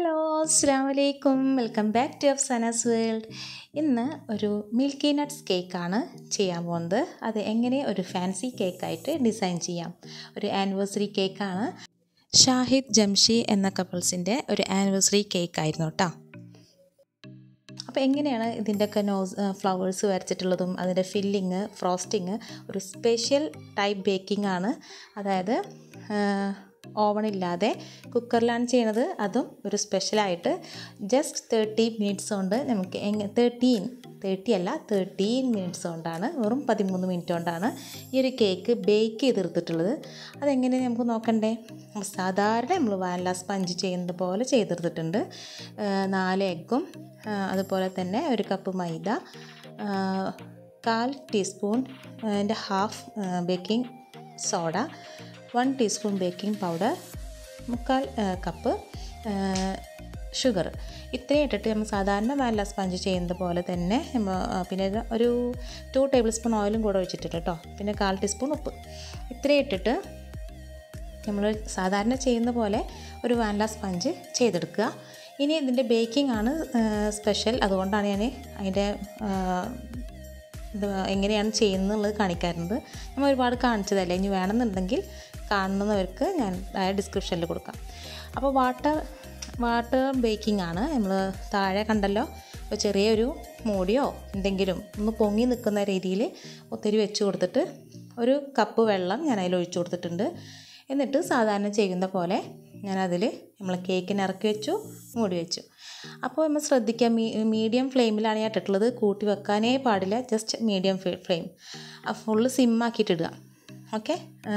hello അസ്സാം വലൈക്കും welcome back to Afsana's world ഇന്ന് ഒരു മിൽക്കി നട്ട്സ് കേക്കാണ് ചെയ്യാൻ പോകുന്നത് അത് എങ്ങനെ ഒരു ഫാൻസി കേക്കായിട്ട് ഡിസൈൻ ചെയ്യാം ഒരു ആനിവേഴ്സറി കേക്കാണ് ഷാഹിദ് ജംഷി എന്ന കപ്പിൾസിൻ്റെ ഒരു ആനിവേഴ്സറി കേക്കായിരുന്നു കേട്ടോ അപ്പോൾ എങ്ങനെയാണ് ഇതിൻ്റെയൊക്കെ നോസ് ഫ്ലവേഴ്സ് വരച്ചിട്ടുള്ളതും അതിൻ്റെ ഫില്ലിങ് ഫ്രോസ്റ്റിങ് ഒരു സ്പെഷ്യൽ ടൈപ്പ് ബേക്കിംഗ് ആണ് അതായത് ഓവൺ ഇല്ലാതെ കുക്കറിലാണ് ചെയ്യണത് അതും ഒരു സ്പെഷ്യലായിട്ട് ജസ്റ്റ് തേർട്ടി മിനിറ്റ്സ് കൊണ്ട് നമുക്ക് എങ്ങനെ തേർട്ടീൻ തേർട്ടി അല്ല തേർട്ടീൻ മിനിറ്റ്സ് കൊണ്ടാണ് വെറും പതിമൂന്ന് മിനിറ്റ് കൊണ്ടാണ് ഈ ഒരു കേക്ക് ബേക്ക് ചെയ്തെടുത്തിട്ടുള്ളത് അതെങ്ങനെ നമുക്ക് നോക്കണ്ടേ സാധാരണ നമ്മൾ വാനില സ്പഞ്ച് ചെയ്യുന്നത് പോലെ ചെയ്തെടുത്തിട്ടുണ്ട് നാല് എഗ്ഗും അതുപോലെ തന്നെ ഒരു കപ്പ് മൈദ കാൽ ടീസ്പൂൺ അതിൻ്റെ half baking soda one teaspoon baking powder മുക്കാൽ കപ്പ് ഷുഗർ ഇത്രയും ഇട്ടിട്ട് നമ്മൾ സാധാരണ വാനില സ്പഞ്ച് ചെയ്യുന്നത് പോലെ തന്നെ പിന്നെ ഒരു ടു ടേബിൾ സ്പൂൺ ഓയിലും കൂടെ ഒഴിച്ചിട്ടുണ്ട് കേട്ടോ പിന്നെ കാൽ ടീസ്പൂൺ ഉപ്പ് ഇത്രയും ഇട്ടിട്ട് നമ്മൾ സാധാരണ ചെയ്യുന്ന പോലെ ഒരു വാനില സ്പഞ്ച് ചെയ്തെടുക്കുക ഇനി ഇതിൻ്റെ ബേക്കിംഗ് ആണ് സ്പെഷ്യൽ അതുകൊണ്ടാണ് ഞാൻ അതിൻ്റെ ഇത് എങ്ങനെയാണ് ചെയ്യുന്നത് കാണിക്കാറുണ്ട് നമ്മൾ ഒരുപാട് കാണിച്ചതല്ലേ ഇനി വേണമെന്നുണ്ടെങ്കിൽ കാണുന്നവർക്ക് ഞാൻ ഡിസ്ക്രിപ്ഷനിൽ കൊടുക്കാം അപ്പോൾ വാട്ടർ വാട്ടർ ബേക്കിംഗ് ആണ് നമ്മൾ താഴെ കണ്ടല്ലോ ഒരു ചെറിയൊരു മൂടിയോ എന്തെങ്കിലും ഒന്ന് പൊങ്ങി നിൽക്കുന്ന രീതിയിൽ ഒത്തിരി വെച്ച് കൊടുത്തിട്ട് ഒരു കപ്പ് വെള്ളം ഞാൻ അതിൽ ഒഴിച്ചു കൊടുത്തിട്ടുണ്ട് എന്നിട്ട് സാധാരണ ചെയ്യുന്ന പോലെ ഞാനതിൽ നമ്മൾ കേക്കിന് ഇറക്കി വെച്ചു മൂടി വെച്ചു അപ്പോൾ നമ്മൾ ശ്രദ്ധിക്കുക മീ മീഡിയം ഫ്ലെയിമിലാണ് ഞാൻ ഇട്ടിട്ടുള്ളത് കൂട്ടി വെക്കാനേ പാടില്ല ജസ്റ്റ് മീഡിയം ഫ്ലെയിം ഫുള്ള് സിമ്മാക്കിയിട്ടിടുക ഓക്കെ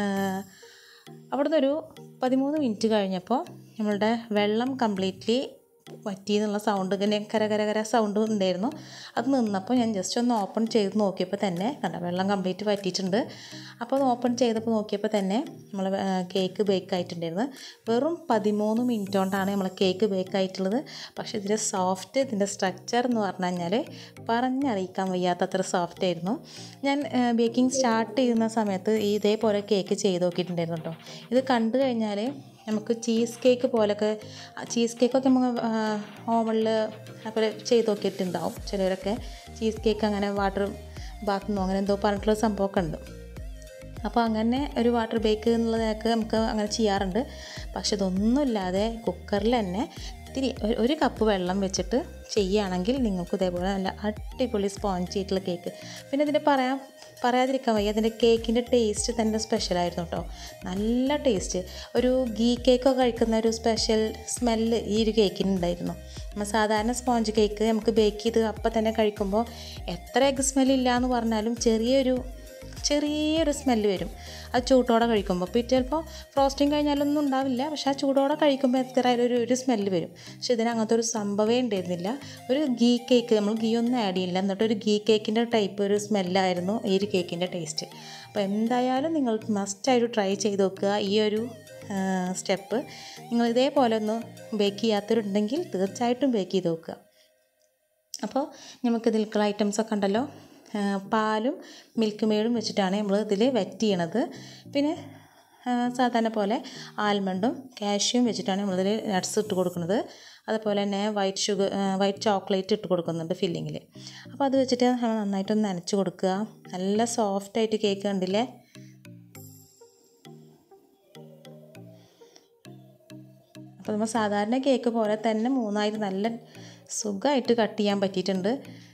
അവിടുന്ന് ഒരു പതിമൂന്ന് മിനിറ്റ് കഴിഞ്ഞപ്പോൾ നമ്മളുടെ വെള്ളം കംപ്ലീറ്റ്ലി വറ്റി എന്നുള്ള സൗണ്ട് ഇങ്ങനെ കര കര കര സൗണ്ട് ഉണ്ടായിരുന്നു അത് നിന്നപ്പോൾ ഞാൻ ജസ്റ്റ് ഒന്ന് ഓപ്പൺ ചെയ്ത് നോക്കിയപ്പോൾ തന്നെ കണ്ട വെള്ളം കംപ്ലീറ്റ് വറ്റിയിട്ടുണ്ട് അപ്പോൾ അത് ഓപ്പൺ ചെയ്തപ്പോൾ നോക്കിയപ്പോൾ തന്നെ നമ്മൾ കേക്ക് ബേക്ക് ആയിട്ടുണ്ടായിരുന്നു വെറും പതിമൂന്ന് മിനിറ്റ് കൊണ്ടാണ് നമ്മൾ കേക്ക് ബേക്ക് ആയിട്ടുള്ളത് പക്ഷേ ഇതിൻ്റെ സോഫ്റ്റ് ഇതിൻ്റെ സ്ട്രക്ചർ എന്ന് പറഞ്ഞു കഴിഞ്ഞാൽ പറഞ്ഞറിയിക്കാൻ വയ്യാത്തത്ര സോഫ്റ്റ് ആയിരുന്നു ഞാൻ ബേക്കിംഗ് സ്റ്റാർട്ട് ചെയ്യുന്ന സമയത്ത് ഇതേപോലെ കേക്ക് ചെയ്ത് നോക്കിയിട്ടുണ്ടായിരുന്നു കേട്ടോ ഇത് കണ്ടു കഴിഞ്ഞാൽ നമുക്ക് ചീസ് കേക്ക് പോലൊക്കെ ചീസ് കേക്കൊക്കെ നമ്മൾ ഓവണിൽ അതുപോലെ ചെയ്ത് നോക്കിയിട്ടുണ്ടാവും ചിലരൊക്കെ ചീസ് കേക്ക് അങ്ങനെ വാട്ടർ ബാത്തുനിന്നോ അങ്ങനെ എന്തോ പറഞ്ഞിട്ടുള്ള സംഭവമൊക്കെ ഉണ്ട് അപ്പോൾ അങ്ങനെ ഒരു വാട്ടർ ബേക്ക് എന്നുള്ളതൊക്കെ നമുക്ക് അങ്ങനെ ചെയ്യാറുണ്ട് പക്ഷെ ഇതൊന്നുമില്ലാതെ കുക്കറിൽ തന്നെ ഇത്തിരി ഒരു കപ്പ് വെള്ളം വെച്ചിട്ട് ചെയ്യുകയാണെങ്കിൽ നിങ്ങൾക്ക് ഇതേപോലെ നല്ല അടിപൊളി സ്പോഞ്ച് ചെയ്തിട്ടുള്ള കേക്ക് പിന്നെ ഇതിൻ്റെ പറയാൻ പറയാതിരിക്കാൻ വയ്യ അതിൻ്റെ കേക്കിൻ്റെ ടേസ്റ്റ് തന്നെ സ്പെഷ്യലായിരുന്നു കേട്ടോ നല്ല ടേസ്റ്റ് ഒരു ഗീ കേക്കൊക്കെ കഴിക്കുന്ന ഒരു സ്പെഷ്യൽ സ്മെല്ല് ഈ ഒരു കേക്കിന് ഉണ്ടായിരുന്നു നമ്മൾ സാധാരണ സ്പോഞ്ച് കേക്ക് നമുക്ക് ബേക്ക് ചെയ്ത് അപ്പം തന്നെ കഴിക്കുമ്പോൾ എത്ര എഗ് സ്മെല്ലില്ല എന്ന് പറഞ്ഞാലും ചെറിയൊരു ചെറിയൊരു സ്മെല്ല് വരും അത് ചൂടോടെ കഴിക്കുമ്പോൾ ഇപ്പോൾ ചിലപ്പോൾ ഫ്രോസ്റ്റിംഗ് കഴിഞ്ഞാലൊന്നും ഉണ്ടാവില്ല പക്ഷെ ആ ചൂടോടെ കഴിക്കുമ്പോൾ എത്ര ഒരു ഒരു സ്മെല്ല് വരും പക്ഷെ ഇതിന് അങ്ങനത്തെ ഒരു സംഭവമേ ഉണ്ടായിരുന്നില്ല ഒരു ഗീ കേക്ക് നമ്മൾ ഗീ ഒന്നും ആഡ് ചെയ്യില്ല എന്നിട്ട് ഒരു ഗീ കേക്കിൻ്റെ ടൈപ്പ് ഒരു സ്മെല്ലായിരുന്നു ഈ ഒരു കേക്കിൻ്റെ ടേസ്റ്റ് അപ്പോൾ എന്തായാലും നിങ്ങൾ മസ്റ്റായിട്ട് ട്രൈ ചെയ്ത് നോക്കുക ഈ ഒരു സ്റ്റെപ്പ് നിങ്ങൾ ഇതേപോലെ ഒന്ന് ബേക്ക് ചെയ്യാത്തവരുണ്ടെങ്കിൽ തീർച്ചയായിട്ടും ബേക്ക് ചെയ്ത് നോക്കുക അപ്പോൾ നമുക്ക് ഇതിലേക്കുള്ള ഐറ്റംസൊക്കെ ഉണ്ടല്ലോ പാലും മിൽക്ക് മെയ്ഡും വെച്ചിട്ടാണ് നമ്മൾ ഇതിൽ വെറ്റ് ചെയ്യണത് പിന്നെ സാധാരണ പോലെ ആൽമണ്ടും കാഷ്യും വെച്ചിട്ടാണ് നമ്മളിതിൽ നട്ട്സ് ഇട്ട് കൊടുക്കുന്നത് അതുപോലെ തന്നെ വൈറ്റ് ഷുഗർ വൈറ്റ് ചോക്ലേറ്റ് ഇട്ട് കൊടുക്കുന്നുണ്ട് ഫില്ലിങ്ങിൽ അപ്പോൾ അത് വെച്ചിട്ട് നമ്മൾ നന്നായിട്ടൊന്ന് നനച്ച് കൊടുക്കുക നല്ല സോഫ്റ്റായിട്ട് കേക്ക് കണ്ടില്ലേ അപ്പോൾ നമ്മൾ സാധാരണ കേക്ക് പോലെ തന്നെ മൂന്നായിട്ട് നല്ല സുഖമായിട്ട് കട്ട് ചെയ്യാൻ പറ്റിയിട്ടുണ്ട്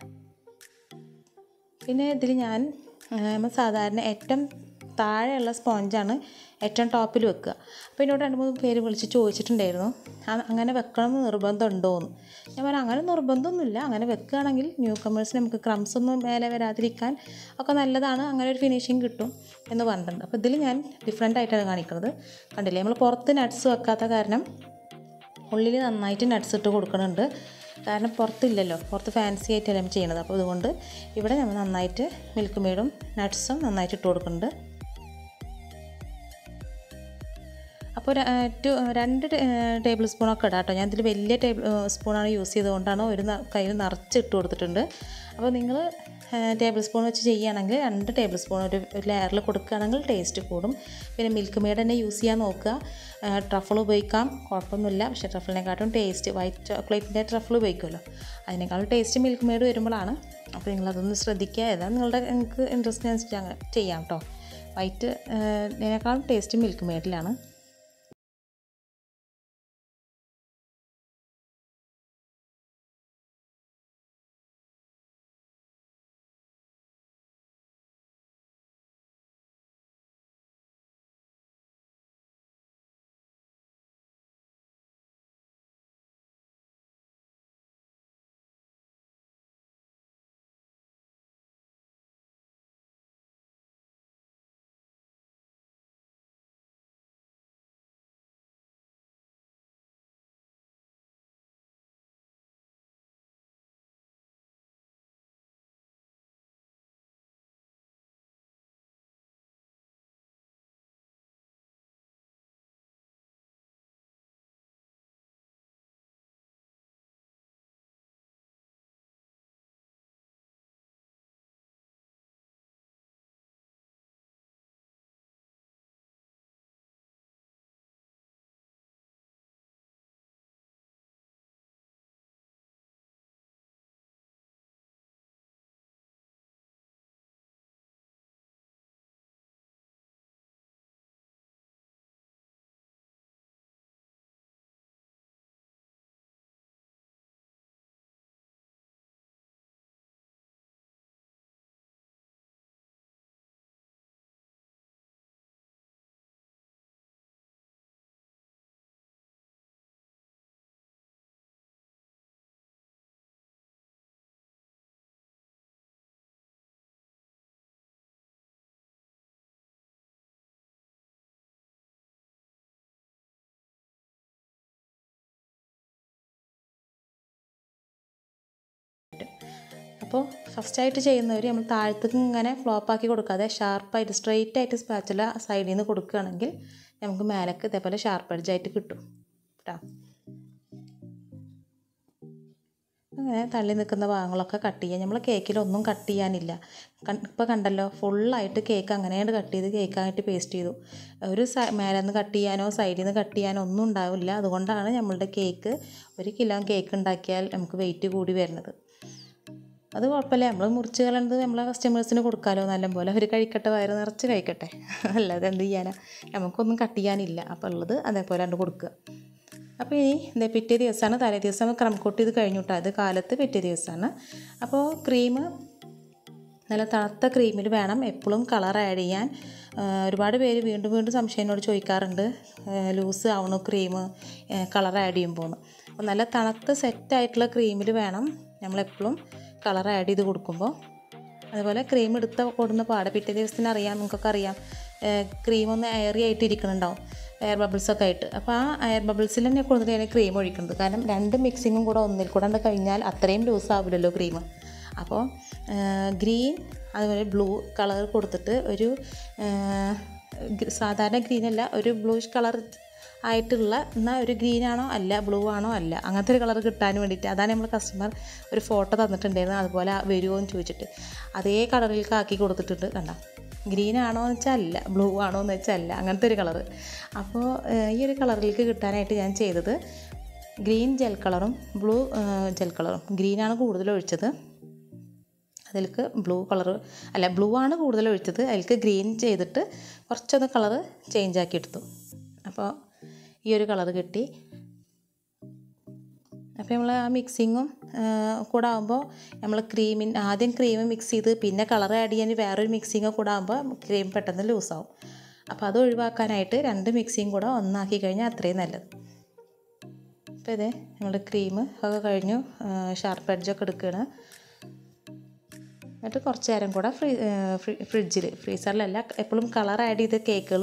പിന്നെ ഇതിൽ ഞാൻ നമ്മൾ സാധാരണ ഏറ്റവും താഴെയുള്ള സ്പോഞ്ചാണ് ഏറ്റവും ടോപ്പിൽ വെക്കുക അപ്പോൾ എന്നോട് രണ്ട് മൂന്ന് പേര് വിളിച്ച് ചോദിച്ചിട്ടുണ്ടായിരുന്നു അങ്ങനെ വെക്കണം എന്ന് നിർബന്ധമുണ്ടോ എന്ന് ഞാൻ പറഞ്ഞു അങ്ങനെ നിർബന്ധമൊന്നുമില്ല അങ്ങനെ വെക്കുകയാണെങ്കിൽ ന്യൂ കമേഴ്സിന് നമുക്ക് ക്രംസ് ഒന്നും മേലെ വരാതിരിക്കാൻ ഒക്കെ നല്ലതാണ് അങ്ങനെ ഒരു ഫിനിഷിങ് കിട്ടും എന്ന് പറഞ്ഞിട്ടുണ്ട് അപ്പോൾ ഇതിൽ ഞാൻ ഡിഫറെൻ്റ് ആയിട്ടാണ് കാണിക്കുന്നത് കണ്ടില്ലേ നമ്മൾ പുറത്ത് നട്ട്സ് വെക്കാത്ത കാരണം ഉള്ളിൽ നന്നായിട്ട് നട്ട്സ് ഇട്ട് കൊടുക്കുന്നുണ്ട് കാരണം പുറത്തില്ലല്ലോ പുറത്ത് ഫാൻസി ആയിട്ടല്ല ചെയ്യണത് അപ്പോൾ അതുകൊണ്ട് ഇവിടെ നമ്മൾ നന്നായിട്ട് മിൽക്ക് മെയ്ഡും നട്ട്സും നന്നായിട്ട് ഇട്ട് കൊടുക്കുന്നുണ്ട് അപ്പോൾ ടു രണ്ട് ടേബിൾ സ്പൂണൊക്കെ ഇടാം കേട്ടോ ഞാൻ ഇതിൽ വലിയ ടേബിൾ സ്പൂണാണ് യൂസ് ചെയ്തുകൊണ്ടാണ് ഒരു കയ്യിൽ നിറച്ച് ഇട്ട് കൊടുത്തിട്ടുണ്ട് അപ്പോൾ നിങ്ങൾ ടേബിൾ സ്പൂൺ വെച്ച് ചെയ്യുകയാണെങ്കിൽ രണ്ട് ടേബിൾ സ്പൂൺ ഒരു ലെയറിൽ കൊടുക്കുകയാണെങ്കിൽ ടേസ്റ്റ് കൂടും പിന്നെ മിൽക്ക് മെയ്ഡ് തന്നെ യൂസ് ചെയ്യാൻ നോക്കുക ട്രഫിൾ ഉപയോഗിക്കാം കുഴപ്പമൊന്നുമില്ല പക്ഷേ ട്രഫിളിനെക്കാട്ടും ടേസ്റ്റ് വൈറ്റ് ചോക്ലേറ്റിൻ്റെ ട്രഫിൾ ഉപയോഗിക്കുമല്ലോ അതിനേക്കാളും ടേസ്റ്റ് മിൽക്ക് മെയ്ഡ് വരുമ്പോഴാണ് അപ്പോൾ നിങ്ങളതൊന്ന് ശ്രദ്ധിക്കുക ഏതാ നിങ്ങളുടെ നിങ്ങൾക്ക് ഇൻട്രസ്റ്റ് അനുസരിച്ച് അങ്ങനെ ചെയ്യാം കേട്ടോ വൈറ്റ് ഇതിനേക്കാളും ടേസ്റ്റ് മിൽക്ക് മെയ്ഡിലാണ് അപ്പോൾ ഫസ്റ്റായിട്ട് ചെയ്യുന്നവർ നമ്മൾ താഴത്തേക്ക് ഇങ്ങനെ ഫ്ലോപ്പാക്കി കൊടുക്കാതെ ഷാർപ്പായിട്ട് സ്ട്രെയിറ്റ് ആയിട്ട് സ്പാച്ചില സൈഡിൽ നിന്ന് കൊടുക്കുകയാണെങ്കിൽ നമുക്ക് മേലേക്ക് ഇതേപോലെ ഷാർപ്പ് എഡ്ജായിട്ട് കിട്ടും കേട്ടോ അങ്ങനെ തള്ളി നിൽക്കുന്ന ഭാഗങ്ങളൊക്കെ കട്ട് ചെയ്യുക നമ്മൾ കേക്കിലൊന്നും കട്ട് ചെയ്യാനില്ല ഇപ്പോൾ കണ്ടല്ലോ ഫുള്ളായിട്ട് കേക്ക് അങ്ങനെയാണ് കട്ട് ചെയ്ത് കേക്കായിട്ട് പേസ്റ്റ് ചെയ്തു ഒരു സ മേലെ നിന്ന് കട്ട് ചെയ്യാനോ സൈഡിൽ നിന്ന് കട്ട് ചെയ്യാനോ ഒന്നും ഉണ്ടാവില്ല അതുകൊണ്ടാണ് നമ്മളുടെ കേക്ക് ഒരു കിലോ കേക്ക് ഉണ്ടാക്കിയാൽ നമുക്ക് വെയിറ്റ് കൂടി വരുന്നത് അത് കുഴപ്പമില്ല നമ്മൾ മുറിച്ച് കളയുന്നത് നമ്മളെ കസ്റ്റമേഴ്സിന് കൊടുക്കാമല്ലോ നല്ലപോലെ അവർ കഴിക്കട്ടെ വയറ് നിറച്ച് കഴിക്കട്ടെ അല്ലാതെ എന്ത് ചെയ്യാനാ നമുക്കൊന്നും കട്ട് ചെയ്യാനില്ല അപ്പോൾ ഉള്ളത് അതേപോലെ കണ്ട് കൊടുക്കുക അപ്പോൾ ഇനി എന്താ പിറ്റേ ദിവസമാണ് തലേ ദിവസം ക്രം കോട്ട് ചെയ്ത് കഴിഞ്ഞു കേട്ടോ അത് കാലത്ത് പിറ്റേ ദിവസമാണ് അപ്പോൾ ക്രീം നല്ല തണുത്ത ക്രീമിൽ വേണം എപ്പോഴും കളർ ആഡ് ചെയ്യാൻ ഒരുപാട് പേര് വീണ്ടും വീണ്ടും സംശയം എന്നോട് ചോദിക്കാറുണ്ട് ലൂസ് ആവണു ക്രീം കളർ ആഡ് ചെയ്യുമ്പോൾ എന്ന് അപ്പോൾ നല്ല തണുത്ത സെറ്റായിട്ടുള്ള ക്രീമിൽ വേണം നമ്മളെപ്പോഴും കളർ ആഡ് ചെയ്ത് കൊടുക്കുമ്പോൾ അതുപോലെ ക്രീം എടുത്ത കൊടുന്ന പാടെ പിറ്റേ ദിവസത്തിന് അറിയാം നിങ്ങൾക്കൊക്കെ അറിയാം ക്രീം ഒന്ന് എയറി ആയിട്ട് ഇരിക്കുന്നുണ്ടാവും എയർ ബബിൾസൊക്കെ ആയിട്ട് അപ്പോൾ ആ എയർ ബബിൾസിൽ തന്നെ കൊടുത്തിട്ട് ഞാൻ ക്രീം ഒഴിക്കുന്നത് കാരണം രണ്ട് മിക്സിങ്ങും കൂടെ ഒന്നിൽ കൂടെ കഴിഞ്ഞാൽ അത്രയും ലൂസ് ആവില്ലല്ലോ ക്രീം അപ്പോൾ ഗ്രീൻ അതുപോലെ ബ്ലൂ കളർ കൊടുത്തിട്ട് ഒരു സാധാരണ ഗ്രീനല്ല ഒരു ബ്ലൂഷ് കളർ ആയിട്ടുള്ള എന്നാൽ ഒരു ഗ്രീൻ ആണോ അല്ല ബ്ലൂ ആണോ അല്ല അങ്ങനത്തെ ഒരു കളർ കിട്ടാൻ വേണ്ടിയിട്ട് അതാണ് നമ്മൾ കസ്റ്റമർ ഒരു ഫോട്ടോ തന്നിട്ടുണ്ടായിരുന്നു അതുപോലെ വരുമോ എന്ന് ചോദിച്ചിട്ട് അതേ കളറിലേക്ക് ആക്കി കൊടുത്തിട്ടുണ്ട് കണ്ട ഗ്രീൻ ആണോ എന്ന് വെച്ചാൽ അല്ല ബ്ലൂ ആണോ എന്ന് വെച്ചാൽ അല്ല അങ്ങനത്തെ ഒരു കളറ് അപ്പോൾ ഈ ഒരു കളറിലേക്ക് കിട്ടാനായിട്ട് ഞാൻ ചെയ്തത് ഗ്രീൻ ജെൽ കളറും ബ്ലൂ ജെൽ കളറും ഗ്രീനാണ് കൂടുതൽ ഒഴിച്ചത് അതിലേക്ക് ബ്ലൂ കളർ അല്ല ബ്ലൂ ആണ് കൂടുതൽ ഒഴിച്ചത് അതിലേക്ക് ഗ്രീൻ ചെയ്തിട്ട് കുറച്ചൊന്ന് കളറ് ചേഞ്ച് ആക്കി എടുത്തു അപ്പോൾ ഈ ഒരു കളർ കിട്ടി അപ്പോൾ നമ്മൾ ആ മിക്സിങ്ങും കൂടെ ആകുമ്പോൾ നമ്മൾ ക്രീമിൻ ആദ്യം ക്രീം മിക്സ് ചെയ്ത് പിന്നെ കളർ ആഡ് ചെയ്യാൻ വേറൊരു മിക്സിങ്ങും കൂടെ ആകുമ്പോൾ ക്രീം പെട്ടെന്ന് ലൂസാവും അപ്പോൾ അത് ഒഴിവാക്കാനായിട്ട് രണ്ട് മിക്സിയും കൂടെ ഒന്നാക്കി കഴിഞ്ഞാൽ അത്രയും നല്ലത് അപ്പോൾ ഇതേ നമ്മുടെ ക്രീം ഒക്കെ കഴിഞ്ഞു ഷാർപ്പ് എഡ്ജൊക്കെ എടുക്കുകയാണ് എന്നിട്ട് കുറച്ച് നേരം കൂടെ ഫ്രീ ഫ്രിഡ്ജിൽ ഫ്രീസറിലല്ല എപ്പോഴും കളർ ആഡ് ചെയ്ത കേക്കുകൾ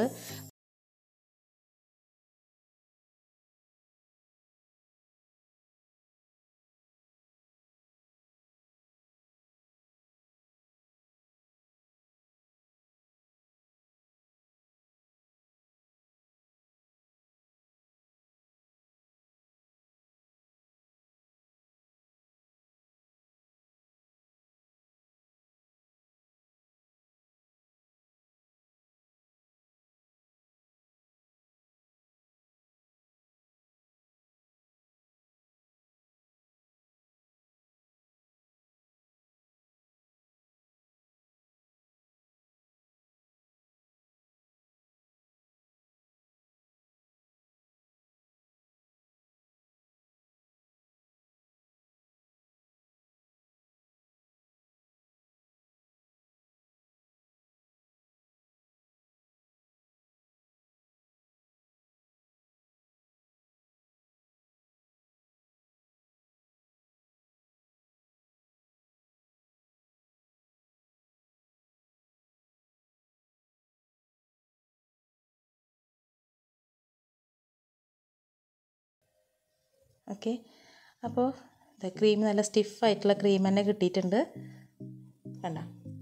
ഓക്കെ അപ്പോൾ ക്രീം നല്ല സ്റ്റിഫായിട്ടുള്ള ക്രീം തന്നെ കിട്ടിയിട്ടുണ്ട് കണ്ട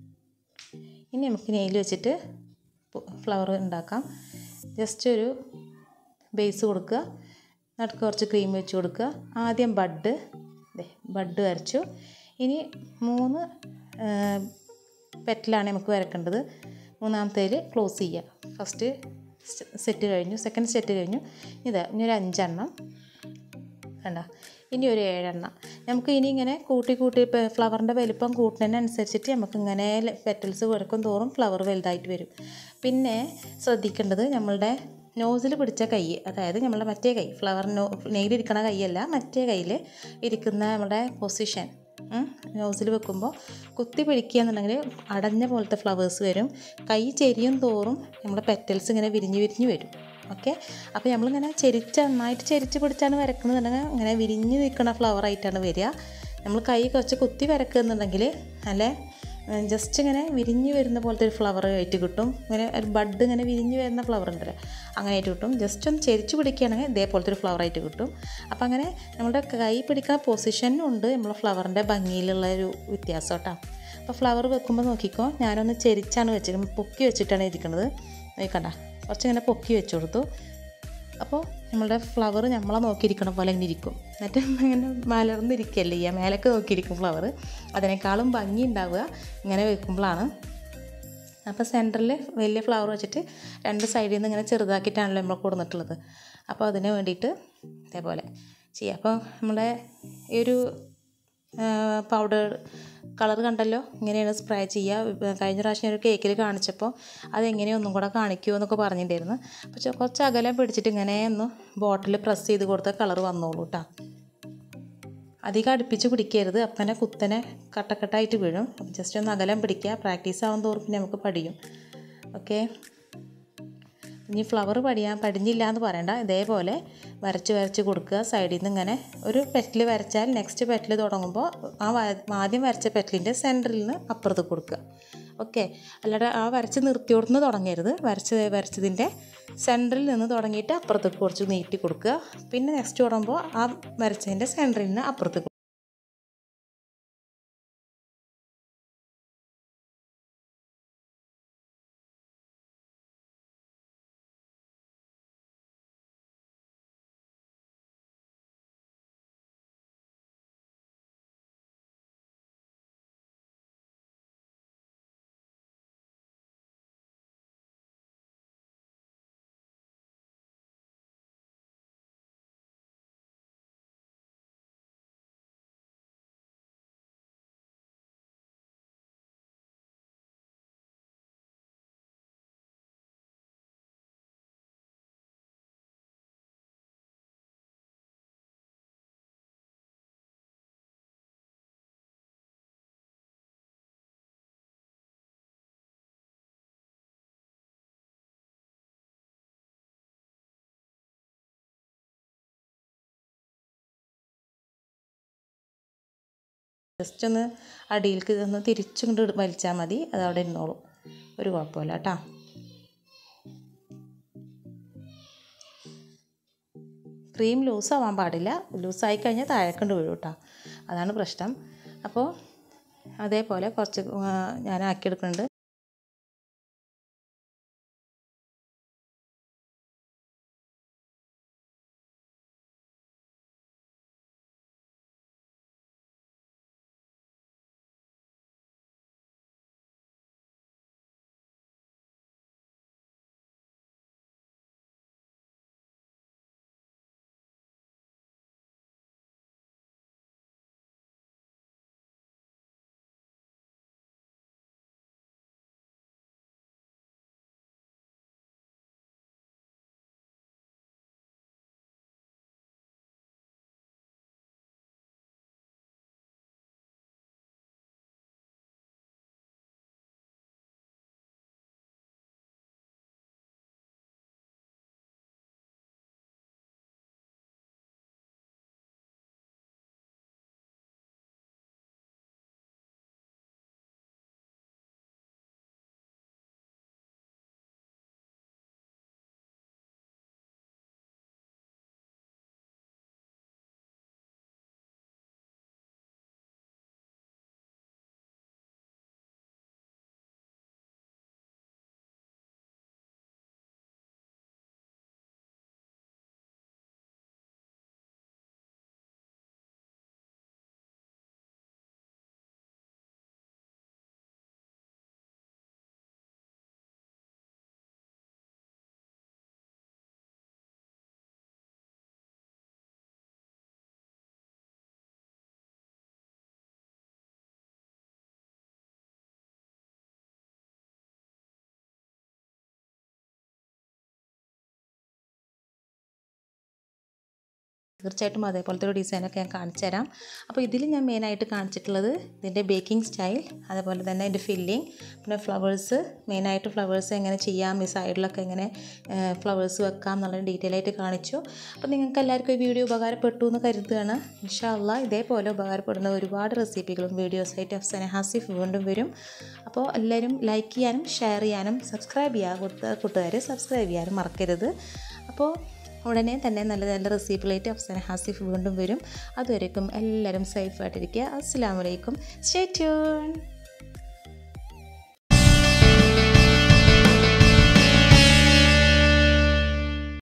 ഇനി നമുക്ക് നെയിൽ വെച്ചിട്ട് ഫ്ലവർ ഉണ്ടാക്കാം ജസ്റ്റ് ഒരു ബേസ് കൊടുക്കുക നടുക്ക് കുറച്ച് ക്രീം വെച്ച് കൊടുക്കുക ആദ്യം ബഡ് ബഡ് വരച്ചു ഇനി മൂന്ന് പെറ്റലാണ് നമുക്ക് വരക്കേണ്ടത് മൂന്നാമത്തേൽ ക്ലോസ് ചെയ്യുക ഫസ്റ്റ് സെറ്റ് കഴിഞ്ഞു സെക്കൻഡ് സെറ്റ് കഴിഞ്ഞു ഇതാ ഇനി ഒരു അഞ്ചെണ്ണം കണ്ട ഇനി ഒരു ഏഴെണ്ണം നമുക്ക് ഇനി ഇങ്ങനെ കൂട്ടി കൂട്ടി ഇപ്പോൾ ഫ്ലവറിൻ്റെ വലിപ്പം കൂട്ടുന്നതിനനുസരിച്ചിട്ട് നമുക്ക് ഇങ്ങനെ പെറ്റൽസ് വരക്കും തോറും ഫ്ലവർ വലുതായിട്ട് വരും പിന്നെ ശ്രദ്ധിക്കേണ്ടത് നമ്മളുടെ നോസിൽ പിടിച്ച കൈ അതായത് നമ്മളുടെ മറ്റേ കൈ ഫ്ലവർ നോ നെയിലിരിക്കണ കൈയല്ല മറ്റേ കയ്യിൽ ഇരിക്കുന്ന നമ്മുടെ പൊസിഷൻ നോസിൽ വെക്കുമ്പോൾ കുത്തി പിടിക്കുക എന്നുണ്ടെങ്കിൽ അടഞ്ഞ പോലത്തെ ഫ്ലവേഴ്സ് വരും കൈ ചെരിയും തോറും നമ്മുടെ പെറ്റൽസ് ഇങ്ങനെ വിരിഞ്ഞ് വിരിഞ്ഞ് വരും ഓക്കെ അപ്പോൾ നമ്മളിങ്ങനെ ചെരിച്ച് നന്നായിട്ട് ചെരിച്ച് പിടിച്ചാണ് വരക്കുന്നതെന്നുണ്ടെങ്കിൽ ഇങ്ങനെ വിരിഞ്ഞ് നിൽക്കുന്ന ഫ്ലവറായിട്ടാണ് വരിക നമ്മൾ കൈ കുറച്ച് കുത്തി വരക്കുന്നുണ്ടെങ്കിൽ നല്ല ജസ്റ്റ് ഇങ്ങനെ വിരിഞ്ഞ് വരുന്ന പോലത്തെ ഒരു ഫ്ലവർ ആയിട്ട് കിട്ടും ഇങ്ങനെ ഒരു ബഡ് ഇങ്ങനെ വിരിഞ്ഞ് വരുന്ന ഫ്ലവർ ഉണ്ടല്ലോ അങ്ങനെ ആയിട്ട് കിട്ടും ജസ്റ്റ് ഒന്ന് ചെരിച്ച് പിടിക്കുകയാണെങ്കിൽ ഇതേപോലത്തെ ഒരു ഫ്ലവർ ആയിട്ട് കിട്ടും അപ്പോൾ അങ്ങനെ നമ്മുടെ കൈ പിടിക്കുന്ന പൊസിഷനും ഉണ്ട് നമ്മളെ ഫ്ലവറിൻ്റെ ഭംഗിയിലുള്ള ഒരു വ്യത്യാസം കേട്ടോ അപ്പോൾ ഫ്ലവർ വെക്കുമ്പോൾ നോക്കിക്കോ ഞാനൊന്ന് ചെരിച്ചാണ് വെച്ചിട്ട് പൊക്കി വെച്ചിട്ടാണ് ഇരിക്കുന്നത് നോക്കണ്ട കുറച്ചിങ്ങനെ പൊക്കി വെച്ച് കൊടുത്തു അപ്പോൾ നമ്മളുടെ ഫ്ലവർ നമ്മളെ നോക്കിയിരിക്കണ പോലെ ഇങ്ങനെ ഇരിക്കും എന്നിട്ട് ഇങ്ങനെ മലർന്നിരിക്കുകയല്ലേ ചെയ്യുക മേലേക്ക് നോക്കിയിരിക്കും ഫ്ലവർ അതിനേക്കാളും ഭംഗി ഉണ്ടാവുക ഇങ്ങനെ വെക്കുമ്പോഴാണ് അപ്പോൾ സെൻറ്ററിൽ വലിയ ഫ്ലവർ വെച്ചിട്ട് രണ്ട് സൈഡിൽ നിന്ന് ഇങ്ങനെ ചെറുതാക്കിയിട്ടാണല്ലോ നമ്മൾ കൊടുത്തിട്ടുള്ളത് അപ്പോൾ അതിന് വേണ്ടിയിട്ട് ഇതേപോലെ ചെയ്യുക അപ്പോൾ നമ്മുടെ ഈ ഒരു പൗഡർ കളർ കണ്ടല്ലോ ഇങ്ങനെയാണ് സ്പ്രേ ചെയ്യുക കഴിഞ്ഞ പ്രാവശ്യം ഒരു കേക്കിൽ കാണിച്ചപ്പോൾ അതെങ്ങനെയാണ് ഒന്നും കൂടെ കാണിക്കുമോ എന്നൊക്കെ പറഞ്ഞിട്ടുണ്ടായിരുന്നു പക്ഷേ കുറച്ച് അകലം പിടിച്ചിട്ട് ഇങ്ങനെ ഒന്ന് ബോട്ടിൽ പ്രസ് ചെയ്ത് കൊടുത്താൽ കളർ വന്നോളൂ കേട്ടോ അധികം അടുപ്പിച്ച് പിടിക്കരുത് അപ്പം തന്നെ കുത്തനെ കട്ടക്കട്ടായിട്ട് വീഴും ജസ്റ്റ് ഒന്ന് അകലം പിടിക്കുക പ്രാക്ടീസ് ആവും തോറും പിന്നെ നമുക്ക് പഠിയും ഓക്കെ ഇനി ഫ്ലവർ പടിയാൻ പടിഞ്ഞില്ല എന്ന് പറയണ്ട ഇതേപോലെ വരച്ച് വരച്ച് കൊടുക്കുക സൈഡിൽ നിന്ന് ഇങ്ങനെ ഒരു പെറ്റിൽ വരച്ചാൽ നെക്സ്റ്റ് പെറ്റിൽ തുടങ്ങുമ്പോൾ ആ ആദ്യം വരച്ച പെറ്റിലിൻ്റെ സെൻറ്ററിൽ നിന്ന് അപ്പുറത്ത് കൊടുക്കുക ഓക്കെ അല്ലാതെ ആ വരച്ച് നിർത്തിയോടുന്ന് തുടങ്ങരുത് വരച്ച് വരച്ചതിൻ്റെ സെൻറ്ററിൽ നിന്ന് തുടങ്ങിയിട്ട് അപ്പുറത്തേക്ക് കുറച്ച് നീട്ടി കൊടുക്കുക പിന്നെ നെക്സ്റ്റ് തുടങ്ങുമ്പോൾ ആ വരച്ചതിൻ്റെ സെൻറ്ററിൽ നിന്ന് അപ്പുറത്തേക്ക് ജസ്റ്റ് ഒന്ന് അടിയിലേക്ക് ഒന്ന് തിരിച്ചും കൊണ്ട് വലിച്ചാൽ മതി അത് അവിടെ ഇരുന്നോളും ഒരു കുഴപ്പമില്ല കേട്ടോ ക്രീം ലൂസ് ആവാൻ പാടില്ല ലൂസായി കഴിഞ്ഞാൽ താഴേക്കൊണ്ട് വീഴും കേട്ടോ അതാണ് പ്രശ്നം അപ്പോൾ അതേപോലെ കുറച്ച് ഞാൻ ആക്കിയെടുക്കുന്നുണ്ട് തീർച്ചയായിട്ടും അതേപോലത്തെ ഒരു ഡിസൈനൊക്കെ ഞാൻ കാണിച്ചു തരാം അപ്പോൾ ഇതിൽ ഞാൻ മെയിനായിട്ട് കാണിച്ചിട്ടുള്ളത് ഇതിൻ്റെ ബേക്കിംഗ് സ്റ്റൈൽ അതേപോലെ തന്നെ ഇതിൻ്റെ ഫില്ലിങ് പിന്നെ ഫ്ലവേഴ്സ് മെയിനായിട്ട് ഫ്ലവേഴ്സ് എങ്ങനെ ചെയ്യാം ഈ സൈഡിലൊക്കെ എങ്ങനെ ഫ്ലവേഴ്സ് വെക്കാം എന്നുള്ള ഡീറ്റെയിൽ ആയിട്ട് കാണിച്ചു അപ്പോൾ നിങ്ങൾക്ക് എല്ലാവർക്കും ഈ വീഡിയോ ഉപകാരപ്പെട്ടു എന്ന് കരുതുകയാണ് ഇൻഷാല്ല ഇതേപോലെ ഉപകാരപ്പെടുന്ന ഒരുപാട് റെസിപ്പികളും വീഡിയോസായിട്ട് അഫ്സാന ഹാസിഫ് വീണ്ടും വരും അപ്പോൾ എല്ലാവരും ലൈക്ക് ചെയ്യാനും ഷെയർ ചെയ്യാനും സബ്സ്ക്രൈബ് ചെയ്യാൻ കൊടുത്ത കൂട്ടുകാർ സബ്സ്ക്രൈബ് ചെയ്യാനും മറക്കരുത് അപ്പോൾ ഉടനെ തന്നെ നല്ല നല്ല റെസിപ്പികളായിട്ട് അഫ്സാന ഹാസിഫ് വീണ്ടും വരും അതുവരേക്കും എല്ലാവരും സേഫായിട്ടിരിക്കുക അസ്സാം വലൈക്കും സ്റ്റേ ട്യൂൺ